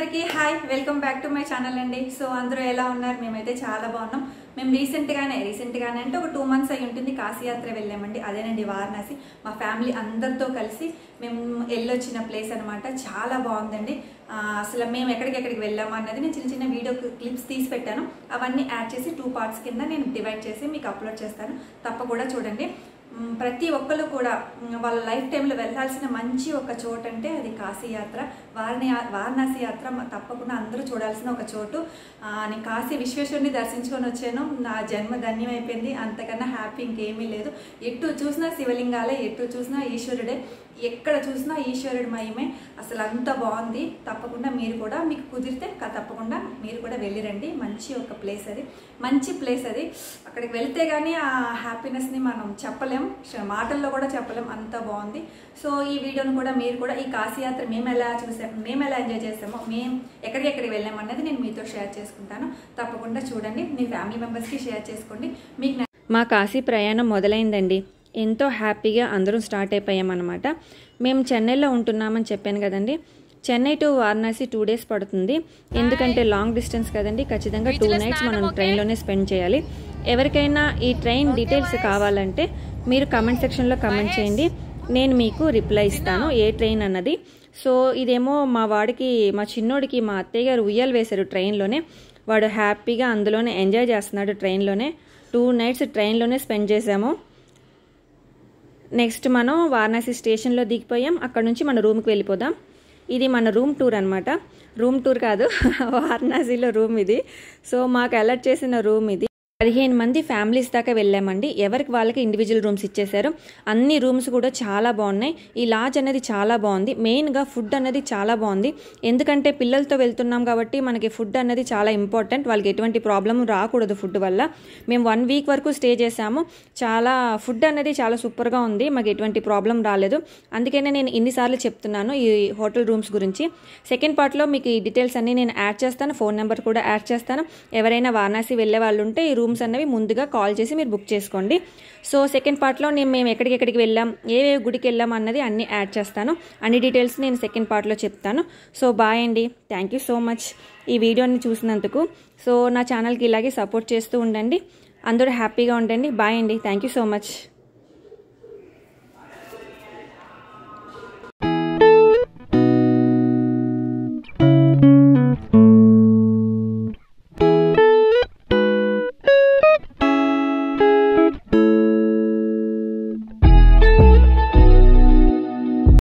అందరికీ hi welcome back to my channel అండి so అందరూ ఎలా ఉన్నారు మేమైతే చాలా బాగున్నాం మేము రీసెంట్గానే రీసెంట్గానే అంటే ఒక టూ మంత్స్ అయి ఉంటుంది కాశీయాత్ర వెళ్ళామండి అదేనండి వారణాసి మా ఫ్యామిలీ అందరితో కలిసి మేము వెళ్ళొచ్చిన ప్లేస్ అనమాట చాలా బాగుందండి ఆ, అసలు మేము ఎక్కడికెక్కడికి వెళ్ళాము అన్నది నేను చిన్న చిన్న వీడియో క్లిప్స్ తీసి పెట్టాను అవన్నీ యాడ్ చేసి టూ పార్ట్స్ కింద నేను డివైడ్ చేసి మీకు అప్లోడ్ చేస్తాను తప్పకుండా చూడండి మ్, ప్రతి ఒక్కరు కూడా మ్, వాళ్ళ లైఫ్ టైంలో వెళ్ళాల్సిన మంచి ఒక చోటు అంటే అది కాశీ యాత్ర వారణి వారణాసి యాత్ర మ- తప్పకుండా అందరూ చూడాల్సిన ఒక చోటు ఆ, నేను కాశీ విశ్వేశ్వరుని దర్శించుకొని వచ్చాను నా జన్మ ధన్యమైపోయింది అంతకన్నా హ్యాపీ ఇంకేమీ లేదు ఎటు చూసినా శివలింగాలే ఎటు చూసినా ఈశ్వరుడే ఎక్కడ చూసినా ఈశ్వరుడి మహిమే అసలు అంత బాగుంది తప్పకుండా మీరు కూడా మీకు కుదిరితే క- తప్పకుండా మీరు కూడా వెళ్ళిరండి మంచి ఒక ప్లేస్ అది మంచి ప్లేస్ అది అక్కడికి వెళ్తే కానీ ఆ హ్యాపీనెస్ని మనం చెప్పలేం ష- మాటల్లో కూడా చెప్పలేం అంత బాగుంది సో ఈ వీడియోను కూడా మీరు కూడా ఈ కాశీయాత్ర మేము ఎలా చూసాం మేము ఎలా ఎంజాయ్ చేసామో మేము ఎక్కడికెక్కడికి వెళ్ళాం అన్నది నేను మీతో షేర్ చేసుకుంటాను తప్పకుండా చూడండి మీ ఫ్యామిలీ మెంబర్స్కి షేర్ చేసుకోండి మీకు న- మా కాశీ ప్రయాణం మొదలైందండి ఎంతో హ్యాపీగా అందరం స్టార్ట్ అయిపోయామన్నమాట మేము చెన్నైలో ఉంటున్నామని చెప్పాను కదండి Chennai to Varanasi two days పడుతుంది ఎందుకంటే లాంగ్ డిస్టెన్స్ కదండి ఖచ్చితంగా టూ నైట్స్ మనం ట్రైన్లోనే స్పెండ్ చేయాలి ఎవరికైనా ఈ ట్రైన్ డీటెయిల్స్ కావాలంటే మీరు కమెంట్ సెక్షన్లో కమెంట్ చేయండి నేను మీకు రిప్లై ఇస్తాను ఏ ట్రైన్ అన్నది సో ఇదేమో మా వాడికి మా చిన్నోడికి మా అత్తయ్య గారు ఉయ్యాలు వేశారు ట్రైన్లోనే వాడు హ్యాపీగా అందులోనే ఎంజాయ్ చేస్తున్నాడు ట్రైన్లోనే టూ నైట్స్ ట్రైన్లోనే స్పెండ్ చేసాము నెక్స్ట్ మనం వారణాసి స్టేషన్లో దిగిపోయాం అక్కడ నుంచి మన రూమ్కి వెళ్ళిపోదాం ఇది మన రూమ్ టూర్ అనమాట రూమ్ టూర్ కాదు వారణాసిలో రూమ్ ఇది సో మాకు అలర్ట్ చేసిన రూమ్ ఇది పదిహేను మంది ఫ్యామిలీస్ దాకా వెళ్ళామండి ఎవరికి వాళ్ళకి ఇండివిజువల్ రూమ్స్ ఇచ్చేశారు అన్ని రూమ్స్ కూడా చాలా బాగున్నాయి ఈ లాడ్జ్ అనేది చాలా బాగుంది మెయిన్గా ఫుడ్ అనేది చాలా బాగుంది ఎందుకంటే పిల్లలతో వెళ్తున్నాం కాబట్టి మనకి ఫుడ్ అనేది చాలా ఇంపార్టెంట్ వాళ్ళకి ఎటువంటి ప్రాబ్లం రాకూడదు ఫుడ్ వల్ల మేము వన్ వీక్ వరకు స్టే చేసాము చాలా ఫుడ్ అనేది చాలా సూపర్గా ఉంది మాకు ఎటువంటి ప్రాబ్లం రాలేదు అందుకనే నేను ఇన్నిసార్లు చెప్తున్నాను ఈ హోటల్ రూమ్స్ గురించి సెకండ్ పార్ట్లో మీకు ఈ డీటెయిల్స్ అన్ని నేను యాడ్ చేస్తాను ఫోన్ నెంబర్ కూడా యాడ్ చేస్తాను ఎవరైనా వారణాసి వెళ్ళే వాళ్ళు ఉంటే ఈ రూమ్స్ అన్నవి ముందుగా కాల్ చేసి మీరు బుక్ చేసుకోండి సో సెకండ్ పార్ట్లో నేను మేము ఎక్కడికెక్కడికి వెళ్ళాం ఏ ఏ గుడికి వెళ్ళాం అన్నది అన్ని యాడ్ చేస్తాను అన్ని డీటెయిల్స్ నేను సెకండ్ పార్ట్లో చెప్తాను సో బాయ్ అండి థ్యాంక్ యూ సో మచ్ ఈ వీడియోని చూసినందుకు సో నా ఛానల్కి ఇలాగే సపోర్ట్ చేస్తూ ఉండండి అందరూ హ్యాపీగా ఉండండి బాయ్ అండి థ్యాంక్ యూ సో మచ్